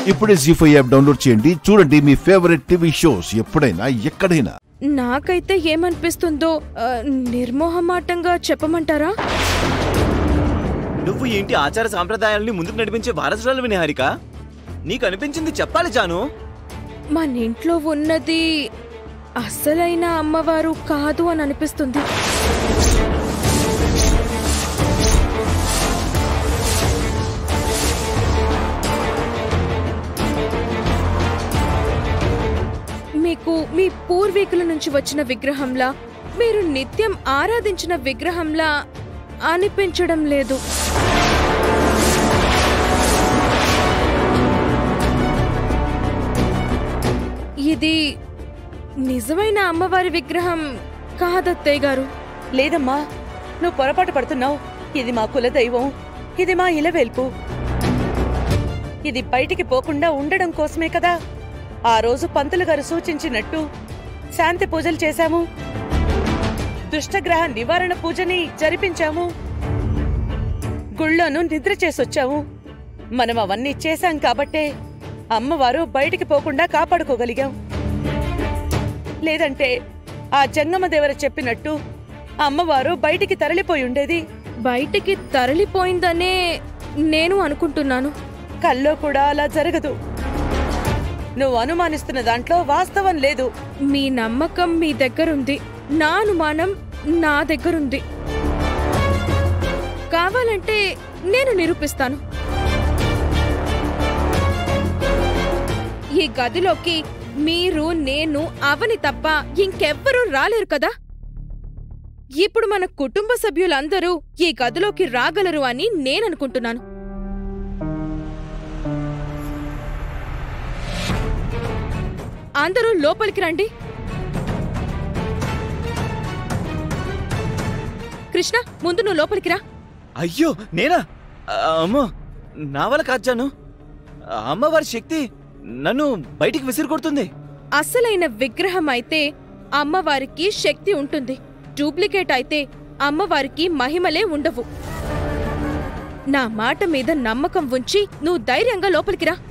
ఇప్పుడే G five app download చేయండి చూడండి మీ ఫేవరెట్ టీవీ షోస్ ఎప్పుడైనా ఎక్కడైనా నాకైతే ఏమనిపిస్తుందో ఆ, నిర్మోహమాటంగా చెప్పమంటారా నువ్వు ఏంటి ఆచార సాంప్రదాయాల్ని ముందుకు నడిపించే వారసురాలు నిహారిక నీకు అనిపించింది చెప్పాలి జాను మన ఇంట్లో ఉన్నది అస్సలైన అమ్మవారు కాదు అని అనిపిస్తుంది మీకు మీ పూర్వీకుల నుంచి వచ్చిన విగ్రహంలా మీరు నిత్యం ఆరాధించిన విగ్రహంలా అనిపించడం లేదు ఇది నిజమైన అమ్మవారి విగ్రహం కాదత్తయ్య గారు లేదమ్మా నువ్వు పొరపాటు పడుతున్నావు ఇది మా కులదైవం ఇది మా ఇలవేల్పు ఇది బయటికి పోకుండా ఉండడం కోసమే కదా ఆ రోజు పంతులు గారు సూచించినట్టు శాంతి పూజలు చేశాము దుష్టగ్రహ నివారణ పూజని జరిపించాము గుళ్ళోనూ నిద్ర చేసొచ్చాము మనం అవన్నీ చేశాం కాబట్టే అమ్మవారు బయటికి పోకుండా కాపాడుకోగలిగాం లేదంటే ఆ జంగమ దేవర చెప్పినట్టు అమ్మవారు బయటికి తరలిపోయి ఉండేది బయటికి తరలిపోయిందనే నేను అనుకుంటున్నాను కల్లో కూడా అలా జరగదు నువ్వు అనుమానిస్తున్న దాంట్లో వాస్తవం లేదు మీ నమ్మకం మీ దగ్గరుంది నా అనుమానం నా దగ్గరుంది కావాలంటే నేను నిరూపిస్తాను ఈ గదిలోకి మీరు నేను అవని తప్ప ఇంకెవ్వరూ రాలేరు కదా ఇప్పుడు మన కుటుంబ సభ్యులందరూ ఈ గదిలోకి రాగలరు అని నేననుకుంటున్నాను అందరూ లోపలికి రండి కృష్ణ ముందు నువ్వు లోపలికి రా అయ్యో నేనా ఆ, అమ్మో నా వల్ల కాదు జాను ఆ అమ్మవారి శక్తి నన్ను బయటికి విసిరి కొడుతుంది అసలైన విగ్రహం అయితే అమ్మవారికి శక్తి ఉంటుంది డూప్లికేట్ అయితే అమ్మవారికి మహిమలే ఉండవు నా మాట మీద నమ్మకం ఉంచి నువ్వు ధైర్యంగా లోపలికి రా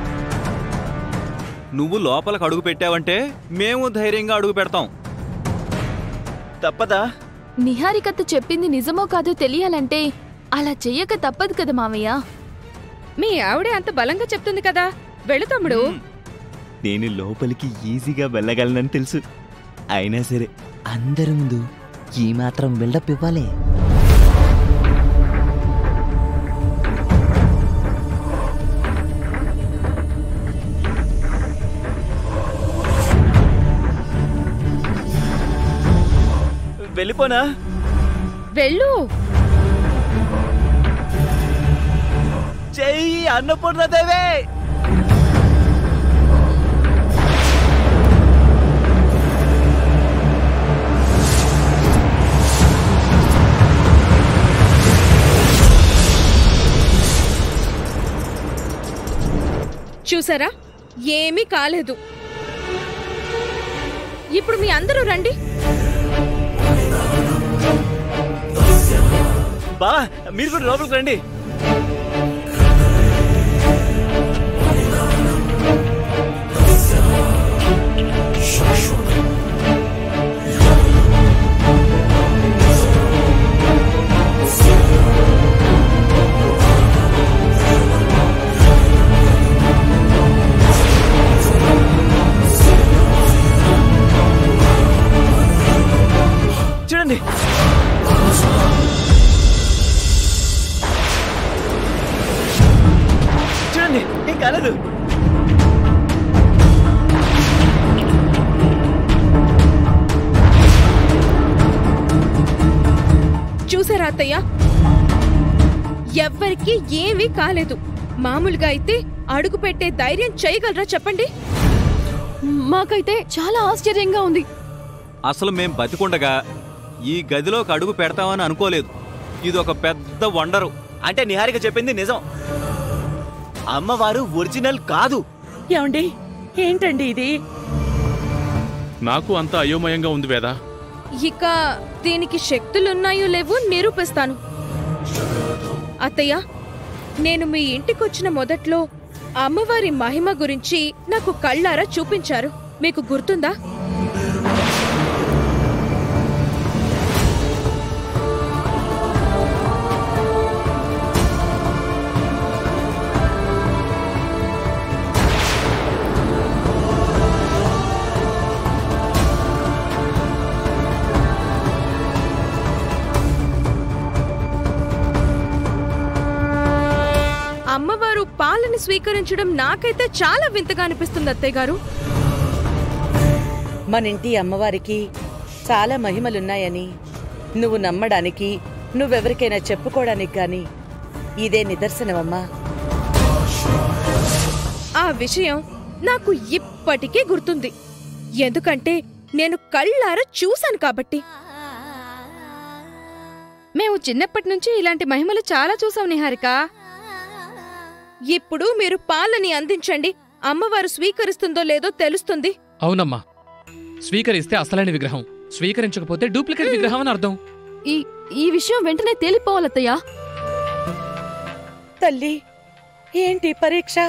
నువ్వు లోపలికి అడుగు పెట్టావంటే మేము ధైర్యంగా అడుగు పెడతాం తప్పదా నిహారికత్త చెప్పింది నిజమో కాదో తెలియాలంటే అలా చెయ్యక తప్పదు కదా మావయ్య మీ ఆవిడే అంత బలంగా చెప్తుంది కదా వెళ్ళు తమ్ముడు నేను లోపలికి ఈజీగా వెళ్ళగలనని తెలుసు అయినా సరే అందరి ముందు ఈ మాత్రం బిల్డప్ ఇవ్వాలి వెళ్ళిపోనా వెళ్ళు చెయ్యి అన్నపూర్ణదేవే చూసారా ఏమీ కాలేదు ఇప్పుడు మీ అందరూ రండి బా మీరు కూడా లోపలికి రండి చూడండి చూడండి ఏం కాలేదు చూసారా అత్తయ్య ఎవ్వరికి ఏమీ కాలేదు మామూలుగా అయితే అడుగు పెట్టే ధైర్యం చేయగలరా చెప్పండి మాకైతే చాలా ఆశ్చర్యంగా ఉంది అసలు మేం బతికుండగా ఈ గదిలోకి అడుగు పెడతామని అనుకోలేదు ఇది ఒక పెద్ద వండరు అంటే నిహారిక చెప్పింది నిజం అమ్మవారు ఒరిజినల్ కాదు ఏమండి ఏంటండి ఇది నాకు అంత అయోమయంగా ఉంది వేదా ఇక దీనికి శక్తులున్నాయో లేవో నిరూపిస్తాను అత్తయ్య నేను మీ ఇంటికొచ్చిన మొదట్లో అమ్మవారి మహిమ గురించి నాకు కళ్ళారా చూపించారు మీకు గుర్తుందా అమ్మవారు పాలని స్వీకరించడం నాకైతే చాలా వింతగా అనిపిస్తుంది అత్తయ్య గారు మన ఇంటి అమ్మవారికి చాలా మహిమలున్నాయని నువ్వు నమ్మడానికి నువ్వెవరికైనా చెప్పుకోవడానికి గాని ఇదే నిదర్శనమమ్మా ఆ విషయం నాకు ఇప్పటికీ గుర్తుంది ఎందుకంటే నేను కళ్ళారా చూశాను కాబట్టి మేము చిన్నప్పటి నుంచి ఇలాంటి మహిమలు చాలా చూసాం నిహారిక ఇప్పుడు మీరు పాలని అందించండి అమ్మవారు స్వీకరిస్తుందో లేదో తెలుస్తుంది అవునమ్మా స్వీకరిస్తే అసలైన విగ్రహం స్వీకరించకపోతే డూప్లికేట్ విగ్రహం అని అర్థం ఈ ఈ విషయం వెంటనే తేలిపోవాలత్తయ్యా తల్లి ఏంటి పరీక్ష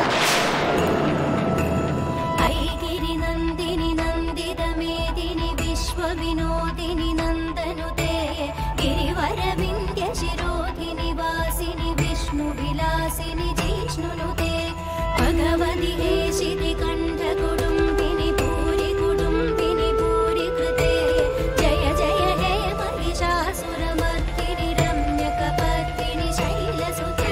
ఐగిరి నందిని నందిత మేదిని విశ్వ వినోదిని నందనుతే గిరివర వింధ్య శిరోధిని వాసిని విష్ణు విలాసిని జిష్ణునుతే భగవతి హేషితి కంఠ కుటుంబిని భూరి కుటుంబిని భూరి కృతే జయ జయ హే మహిషాసురమర్దిని రమ్యకపర్దిని శైలసుతే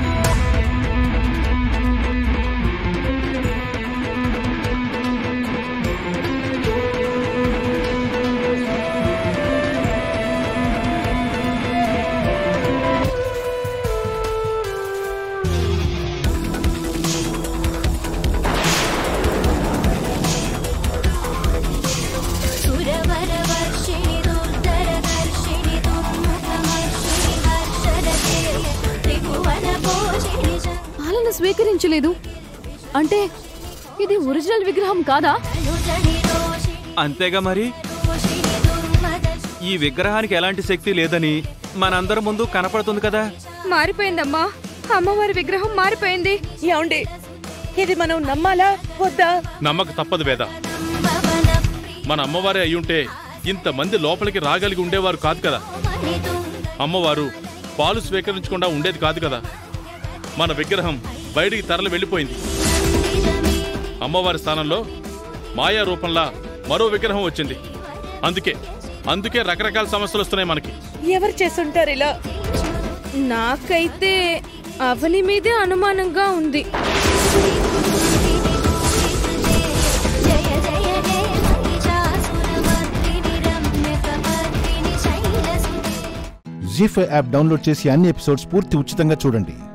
సురవరవర్షిణి దుర్ధరదర్శిని దుర్ముఖమర్షిణి హర్షరతే త్రిభువన పోషిణి పాలన స్వీకరించలేదు అంటే ఇది ఒరిజినల్ విగ్రహం కాదా జనుజని రోషిణి అంతేగా మరి పోషిణి దుర్మద ఈ విగ్రహానికి ఎలాంటి శక్తి లేదని మనందరి ముందు కనపడుతుంది కదా మారిపోయిందమ్మా అమ్మవారి విగ్రహం మారిపోయింది ఏమండి ఇది మనం నమ్మాలా వద్దా నమ్మక తప్పదు వేద మన అమ్మవారే అయ్యుంటే ఇంతమంది లోపలికి రాగలిగి ఉండేవారు కాదు కదా అమ్మవారు పాలు స్వీకరించకుండా ఉండేది కాదు కదా మన విగ్రహం బయటికి తరలి వెళ్ళిపోయింది అమ్మవారి స్థానంలో మాయా రూపంలా మరో విగ్రహం వచ్చింది అందుకే అందుకే రకరకాల సమస్యలు వస్తున్నాయి మనకి ఎవరు చేసుంటారు ఇలా నాకైతే అవని మీదే అనుమానంగా ఉంది జయ జయ హే మహిషాసురమర్దిని రమ్యకపర్దిని శైలసుతే జీ ఫైవ్ యాప్ డౌన్లోడ్ చేసి అన్ని ఎపిసోడ్స్ పూర్తి ఉచితంగా చూడండి